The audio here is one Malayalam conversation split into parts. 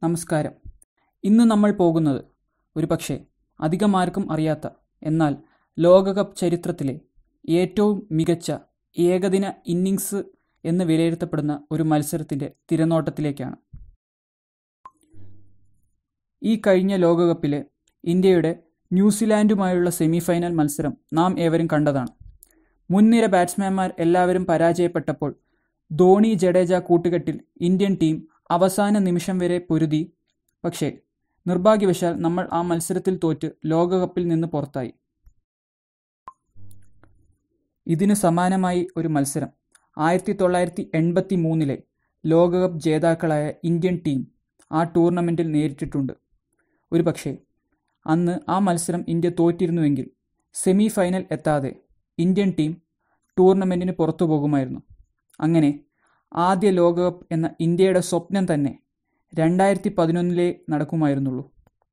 നമസ്കാരം ഇന്ന് നമ്മൾ പോകുന്നത് ഒരു പക്ഷേ അധികമാർക്കും അറിയാത്ത എന്നാൽ ലോകകപ്പ് ചരിത്രത്തിലെ ഏറ്റവും മികച്ച ഏകദിന ഇന്നിങ്സ് എന്ന് വിലയിരുത്തപ്പെടുന്ന ഒരു മത്സരത്തിൻ്റെ തിരനോട്ടത്തിലേക്കാണ് ഈ കഴിഞ്ഞ ലോകകപ്പിലെ ഇന്ത്യയുടെ ന്യൂസിലാൻഡുമായുള്ള സെമിഫൈനൽ മത്സരം നാം ഏവരും കണ്ടതാണ് മുൻനിര ബാറ്റ്സ്മാൻമാർ എല്ലാവരും പരാജയപ്പെട്ടപ്പോൾ ധോണി ജഡേജ കൂട്ടുകെട്ടിൽ ഇന്ത്യൻ ടീം അവസാന നിമിഷം വരെ പൊരുതി പക്ഷേ നിർഭാഗ്യവശാൽ നമ്മൾ ആ മത്സരത്തിൽ തോറ്റ് ലോകകപ്പിൽ നിന്ന് പുറത്തായി ഇതിന് സമാനമായി ഒരു മത്സരം ആയിരത്തി തൊള്ളായിരത്തി എൺപത്തി മൂന്നിലെ ലോകകപ്പ് ജേതാക്കളായ ഇന്ത്യൻ ടീം ആ ടൂർണമെൻറ്റിൽ നേരിട്ടിട്ടുണ്ട് ഒരു പക്ഷേ അന്ന് ആ മത്സരം ഇന്ത്യ തോറ്റിരുന്നുവെങ്കിൽ സെമി ഫൈനൽ എത്താതെ ഇന്ത്യൻ ടീം ടൂർണമെൻറ്റിന് പുറത്തു പോകുമായിരുന്നു അങ്ങനെ ആദ്യ ലോകകപ്പ് എന്ന ഇന്ത്യയുടെ സ്വപ്നം തന്നെ രണ്ടായിരത്തി പതിനൊന്നിലേ നടക്കുമായിരുന്നുള്ളൂ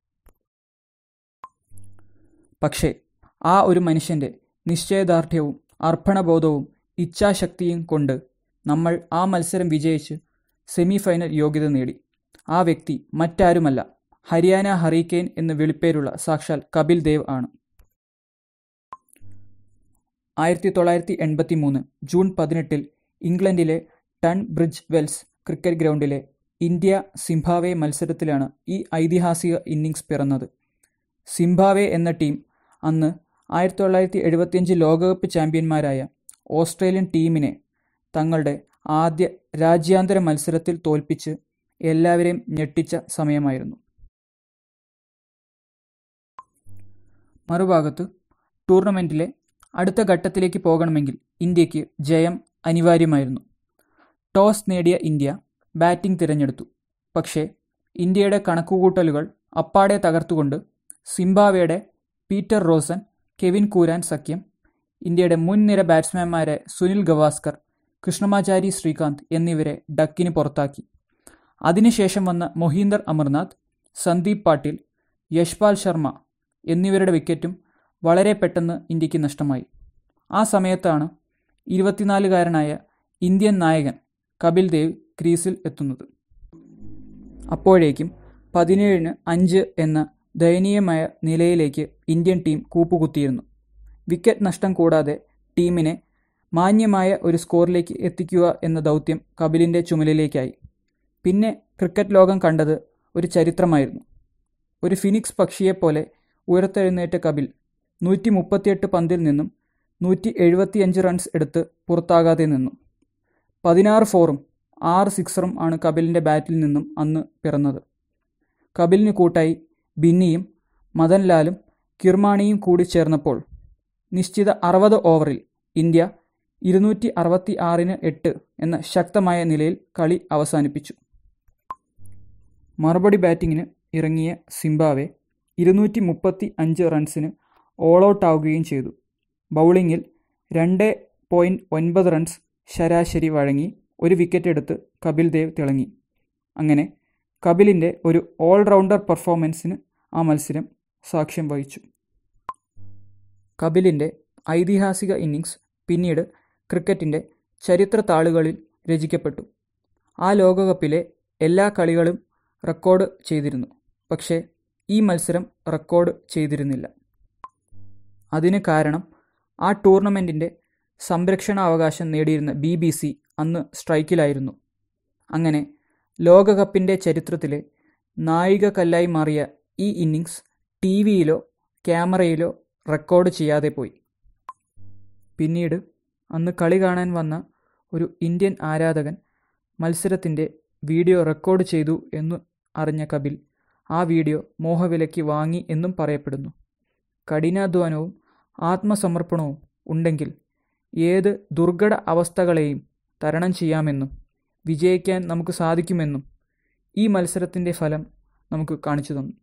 പക്ഷേ ആ ഒരു മനുഷ്യൻ്റെ നിശ്ചയദാർഢ്യവും അർപ്പണബോധവും ഇച്ഛാശക്തിയും കൊണ്ട് നമ്മൾ ആ മത്സരം വിജയിച്ച് സെമി ഫൈനൽ യോഗ്യത നേടി ആ വ്യക്തി മറ്റാരുമല്ല ഹരിയാന ഹറിക്കെയിൻ എന്ന് വിളിപ്പേരുള്ള സാക്ഷാൽ കപിൽ ദേവ് ആണ് ആയിരത്തി തൊള്ളായിരത്തി എൺപത്തി മൂന്ന് ജൂൺ പതിനെട്ടിൽ ഇംഗ്ലണ്ടിലെ ടൺ ബ്രിഡ്ജ് വെൽസ് ക്രിക്കറ്റ് ഗ്രൗണ്ടിലെ ഇന്ത്യ സിംബാവെ മത്സരത്തിലാണ് ഈ ഐതിഹാസിക ഇന്നിങ്സ് പിറന്നത് സിംബാവെ എന്ന ടീം അന്ന് ആയിരത്തി തൊള്ളായിരത്തി എഴുപത്തിയഞ്ച് ലോകകപ്പ് ചാമ്പ്യന്മാരായ ഓസ്ട്രേലിയൻ ടീമിനെ തങ്ങളുടെ ആദ്യ രാജ്യാന്തര മത്സരത്തിൽ തോൽപ്പിച്ച് എല്ലാവരെയും ഞെട്ടിച്ച സമയമായിരുന്നു മറുഭാഗത്ത് ടൂർണമെൻറ്റിലെ അടുത്ത ഘട്ടത്തിലേക്ക് പോകണമെങ്കിൽ ഇന്ത്യക്ക് ജയം അനിവാര്യമായിരുന്നു ടോസ് നേടിയ ഇന്ത്യ ബാറ്റിംഗ് തിരഞ്ഞെടുത്തു പക്ഷേ ഇന്ത്യയുടെ കണക്കുകൂട്ടലുകൾ അപ്പാടെ തകർത്തുകൊണ്ട് സിംബാവയുടെ പീറ്റർ റോസൻ കെവിൻ കൂരാൻ സഖ്യം ഇന്ത്യയുടെ മുൻനിര ബാറ്റ്സ്മാൻമാരെ സുനിൽ ഗവാസ്കർ കൃഷ്ണമാചാരി ശ്രീകാന്ത് എന്നിവരെ ഡക്കിന് പുറത്താക്കി അതിനുശേഷം വന്ന മൊഹീന്ദർ അമർനാഥ് സന്ദീപ് പാട്ടീൽ യശ്പാൽ ശർമ്മ എന്നിവരുടെ വിക്കറ്റും വളരെ പെട്ടെന്ന് ഇന്ത്യക്ക് നഷ്ടമായി ആ സമയത്താണ് ഇരുപത്തിനാലുകാരനായ ഇന്ത്യൻ നായകൻ കപിൽ ദേവ് ക്രീസിൽ എത്തുന്നത് അപ്പോഴേക്കും പതിനേഴിന് അഞ്ച് എന്ന ദയനീയമായ നിലയിലേക്ക് ഇന്ത്യൻ ടീം കൂപ്പുകുത്തിയിരുന്നു വിക്കറ്റ് നഷ്ടം കൂടാതെ ടീമിനെ മാന്യമായ ഒരു സ്കോറിലേക്ക് എത്തിക്കുക എന്ന ദൗത്യം കപിലിൻ്റെ ചുമലിലേക്കായി പിന്നെ ക്രിക്കറ്റ് ലോകം കണ്ടത് ഒരു ചരിത്രമായിരുന്നു ഒരു ഫിനിക്സ് പക്ഷിയെപ്പോലെ ഉയർത്തെഴുന്നേറ്റ കപിൽ നൂറ്റി മുപ്പത്തിയെട്ട് പന്തിൽ നിന്നും നൂറ്റി എഴുപത്തിയഞ്ച് റൺസ് എടുത്ത് പുറത്താകാതെ നിന്നു പതിനാറ് ഫോറും ആറ് സിക്സറും ആണ് കപിലിൻ്റെ ബാറ്റിൽ നിന്നും അന്ന് പിറന്നത് കപിലിന് കൂട്ടായി ബിന്നിയും മദൻലാലും കിർമാണിയും കൂടി ചേർന്നപ്പോൾ നിശ്ചിത അറുപത് ഓവറിൽ ഇന്ത്യ ഇരുന്നൂറ്റി അറുപത്തി ആറിന് എട്ട് എന്ന ശക്തമായ നിലയിൽ കളി അവസാനിപ്പിച്ചു മറുപടി ബാറ്റിങ്ങിന് ഇറങ്ങിയ സിംബാവെ ഇരുന്നൂറ്റി മുപ്പത്തി അഞ്ച് റൺസിന് ഓൾ ഔട്ട് ആവുകയും ചെയ്തു ബൗളിങ്ങിൽ രണ്ട് പോയിൻറ്റ് ഒൻപത് റൺസ് ശരാശരി വഴങ്ങി ഒരു വിക്കറ്റ് എടുത്ത് കപിൽ ദേവ് തിളങ്ങി അങ്ങനെ കപിലിൻ്റെ ഒരു ഓൾറൗണ്ടർ പെർഫോമൻസിന് ആ മത്സരം സാക്ഷ്യം വഹിച്ചു കപിലിൻ്റെ ഐതിഹാസിക ഇന്നിങ്സ് പിന്നീട് ക്രിക്കറ്റിൻ്റെ ചരിത്ര താളുകളിൽ രചിക്കപ്പെട്ടു ആ ലോകകപ്പിലെ എല്ലാ കളികളും റെക്കോർഡ് ചെയ്തിരുന്നു പക്ഷേ ഈ മത്സരം റെക്കോർഡ് ചെയ്തിരുന്നില്ല അതിന് കാരണം ആ ടൂർണമെൻറ്റിൻ്റെ സംരക്ഷണാവകാശം നേടിയിരുന്ന ബി ബി സി അന്ന് സ്ട്രൈക്കിലായിരുന്നു അങ്ങനെ ലോകകപ്പിൻ്റെ ചരിത്രത്തിലെ നായികക്കല്ലായി മാറിയ ഈ ഇന്നിങ്സ് ടി വിയിലോ ക്യാമറയിലോ റെക്കോർഡ് ചെയ്യാതെ പോയി പിന്നീട് അന്ന് കളി കാണാൻ വന്ന ഒരു ഇന്ത്യൻ ആരാധകൻ മത്സരത്തിൻ്റെ വീഡിയോ റെക്കോർഡ് ചെയ്തു എന്ന് അറിഞ്ഞ കപിൽ ആ വീഡിയോ മോഹവിലയ്ക്ക് വാങ്ങി എന്നും പറയപ്പെടുന്നു കഠിനാധ്വാനവും ആത്മസമർപ്പണവും ഉണ്ടെങ്കിൽ ഏത് ദുർഘട അവസ്ഥകളെയും തരണം ചെയ്യാമെന്നും വിജയിക്കാൻ നമുക്ക് സാധിക്കുമെന്നും ഈ മത്സരത്തിൻ്റെ ഫലം നമുക്ക് കാണിച്ചു തന്നു